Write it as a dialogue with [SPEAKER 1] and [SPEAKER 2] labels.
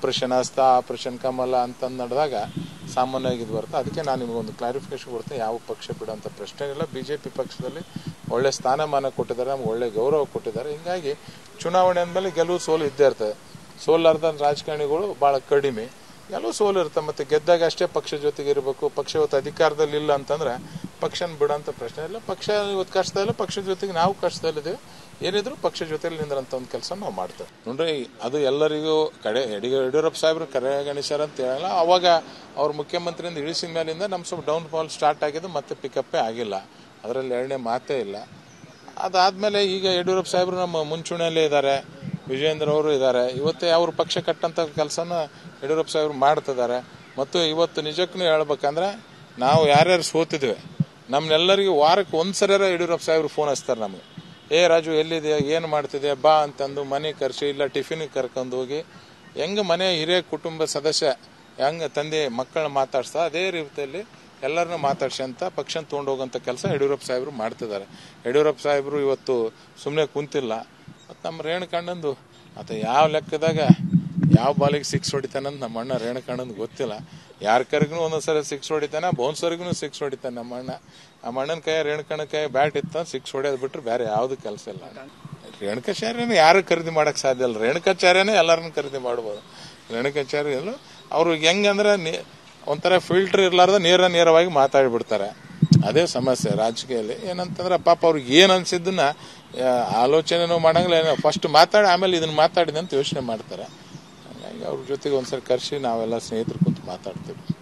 [SPEAKER 1] operation ಹಸ್ತ operation ಕಮಲ ಅಂತ ನಡೆದಾಗ ಸಾಮಾನ್ಯವಾಗಿ ಇದು ಬರುತ್ತೆ ಅದಕ್ಕೆ ನಾನು ನಿಮಗೊಂದು ಕ್ಲಾರಿಫಿಕೇಶನ್ ಕೊಡ್ತೇನೆ ಯಾವ ಪಕ್ಷ ಬಿಡುವಂಥ ಪ್ರಶ್ನೆ ಇಲ್ಲ ಬಿ ಜೆ ಪಿ ಪಕ್ಷದಲ್ಲಿ ಒಳ್ಳೆ ಸ್ಥಾನಮಾನ ಕೊಟ್ಟಿದ್ದಾರೆ ನಮ್ಗೆ ಒಳ್ಳೆ ಗೌರವ ಕೊಟ್ಟಿದ್ದಾರೆ ಹಿಂಗಾಗಿ ಚುನಾವಣೆ ಅಂದಮೇಲೆ ಗೆಲುವು ಸೋಲು ಇದ್ದೇ ಇರ್ತದೆ ಸೋಲಾರ್ದ ರಾಜಕಾರಣಿಗಳು ಭಾಳ ಕಡಿಮೆ ಗೆಲುವು ಸೋಲು ಇರ್ತದೆ ಮತ್ತೆ ಗೆದ್ದಾಗ ಅಷ್ಟೇ ಪಕ್ಷ ಜೊತೆಗೆ ಇರಬೇಕು ಪಕ್ಷ ಇವತ್ತು ಅಧಿಕಾರದಲ್ಲಿ ಇಲ್ಲ ಅಂತಂದ್ರೆ ಪಕ್ಷನ ಬಿಡೋಂಥ ಪ್ರಶ್ನೆ ಇಲ್ಲ ಪಕ್ಷ ಇವತ್ತು ಕಷ್ಟದಲ್ಲ ಪಕ್ಷದ ಜೊತೆಗೆ ನಾವು ಕಷ್ಟದಲ್ಲಿದ್ದೇವೆ ಏನಿದ್ರು ಪಕ್ಷ ಜೊತೆಲಿ ನಿಂದ್ರಂತ ಒಂದು ಕೆಲಸ ನಾವು ಮಾಡ್ತೇವೆ ನೋಡ್ರಿ ಅದು ಎಲ್ಲರಿಗೂ ಕಡೆ ಯಡಿ- ಯಡಿಯೂರಪ್ಪ ಸಾಹೇಬ್ರು ಕರೆಗಣಿಸ್ಯಾರ ಅಂತ ಹೇಳಲ್ಲ ಅವಾಗ ಅವ್ರ ಮುಖ್ಯಮಂತ್ರಿಯಿಂದ ಇಳಿಸಿದ ಮೇಲಿಂದ ನಮ್ಮ ಸ್ವಲ್ಪ ಡೌನ್ ಫಾಲ್ ಸ್ಟಾರ್ಟ್ ಆಗಿದ್ದು ಮತ್ತೆ ಪಿಕಪ್ಪೇ ಆಗಿಲ್ಲ ಅದರಲ್ಲಿ ಎರಡನೇ ಮಾತೇ ಇಲ್ಲ ಅದಾದ್ಮೇಲೆ ಈಗ ಯಡಿಯೂರಪ್ಪ ಸಾಹೇಬ್ರು ನಮ್ಮ ಮುಂಚೂಣಿಯಲ್ಲೇ ಇದ್ದಾರೆ ವಿಜಯೇಂದ್ರ ಅವರು ಇದ್ದಾರೆ ಇವತ್ತೇ ಅವ್ರ ಪಕ್ಷ ಕಟ್ಟಂತ ಕೆಲಸನ ಯಡಿಯೂರಪ್ಪ ಸಾಹೇಬ್ರು ಮಾಡ್ತಿದ್ದಾರೆ ಮತ್ತು ಇವತ್ತು ನಿಜಕ್ಕೂ ಹೇಳ್ಬೇಕಂದ್ರೆ ನಾವು ಯಾರ್ಯಾರು ಸೋತಿದ್ವಿ ನಮ್ನೆಲ್ಲರಿಗೂ ವಾರಕ್ಕೆ ಒಂದ್ಸರಿಯಾರ ಯಡಿಯೂರಪ್ಪ ಸಾಹೇಬ್ರು ಫೋನ್ ಹಚ್ತಾರೆ ನಮಗೆ ಏ ರಾಜು ಎಲ್ಲಿದೆ ಏನು ಮಾಡ್ತಿದೆ ಬಾ ಅಂತಂದು ಮನೆ ಕರ್ಸಿ ಇಲ್ಲ ಟಿಫಿನಿಗೆ ಕರ್ಕೊಂಡು ಹೋಗಿ ಹೆಂಗ ಮನೆ ಹಿರಿಯ ಕುಟುಂಬ ಸದಸ್ಯ ಹೆಂಗ ತಂದೆ ಮಕ್ಕಳನ್ನ ಮಾತಾಡ್ಸ್ತಾ ಅದೇ ರೀತಿಯಲ್ಲಿ ಎಲ್ಲರನ್ನೂ ಮಾತಾಡ್ಸಿ ಅಂತ ಪಕ್ಷನ ತೊಗೊಂಡು ಹೋಗುವಂಥ ಕೆಲಸ ಯಡಿಯೂರಪ್ಪ ಸಾಹೇಬರು ಮಾಡ್ತಿದ್ದಾರೆ ಯಡಿಯೂರಪ್ಪ ಸಾಹೇಬರು ಇವತ್ತು ಸುಮ್ಮನೆ ಕುಂತಿಲ್ಲ ಮತ್ತು ನಮ್ಮ ರೇಣುಕಣ್ಣಂದು ಆತ ಯಾವ ಲೆಕ್ಕದಾಗ ಯಾವ ಬಾಲಿಗೆ ಸಿಕ್ಸ್ ಹೊಡಿತಾನಂತ ನಮ್ಮ ಅಣ್ಣ ರೇಣುಕಣ್ಣಂದು ಗೊತ್ತಿಲ್ಲ ಯಾರ ಕರ್ಗೂ ಒಂದೊಂದ್ಸರಿ ಸಿಕ್ಸ್ ಹೊಡಿತಾನೆ ಬೌನ್ಸರ್ಗೂ ಸಿಕ್ಸ್ ಹೊಡಿತಾನೆ ನಮ್ಮ ಅಣ್ಣ ನಮ್ಮ ಅಣ್ಣನ ಕೈ ರೇಣುಕಣ್ಣ ಕೈ ಬ್ಯಾಟ್ ಇತ್ತ ಸಿಕ್ಸ್ ಹೊಡೆಯೋದು ಬಿಟ್ರೆ ಬೇರೆ ಯಾವ್ದು ಕೆಲಸ ಇಲ್ಲ ರೇಣುಕಾಚಾರ್ಯನ ಯಾರು ಖರೀದಿ ಮಾಡಕ್ ಸಾಧ್ಯ ಇಲ್ಲ ರೇಣುಕಾಚಾರ್ಯನೇ ಎಲ್ಲರನ್ನ ಖರೀದಿ ಮಾಡ್ಬೋದು ರೇಣುಕಾಚಾರ್ಯ ಎಲ್ಲ ಅವ್ರು ಹೆಂಗಂದ್ರೆ ನಿ- ಒಂಥರ ಫಿಲ್ಟರ್ ಇರ್ಲಾರ್ದ ನೇರ ನೇರವಾಗಿ ಮಾತಾಡ್ಬಿಡ್ತಾರೆ ಅದೇ ಸಮಸ್ಯೆ ರಾಜಕೀಯದಲ್ಲಿ ಏನಂತಂದ್ರೆ ಪಾಪ ಅವ್ರಿಗೆ ಏನ್ ಅನ್ಸಿದ್ದನ್ನ ಆ, ಆಲೋಚನೆನೂ ಮಾಡಂಗಿಲ್ಲ ಫಸ್ಟ್ ಮಾತಾಡಿ ಆಮೇಲೆ ಇದನ್ನ ಮಾತಾಡಿದೆ ಅಂತ ಯೋಚನೆ ಮಾಡ್ತಾರೆ ಹಾಗಾಗಿ ಅವ್ರ ಜೊತೆಗೆ ಒಂದ್ಸರಿ ಕರ್ಸಿ ನಾವೆಲ್ಲ ಸ್ನೇಹಿತರು ಕುಂತು ಮಾತಾಡ್ತೀವಿ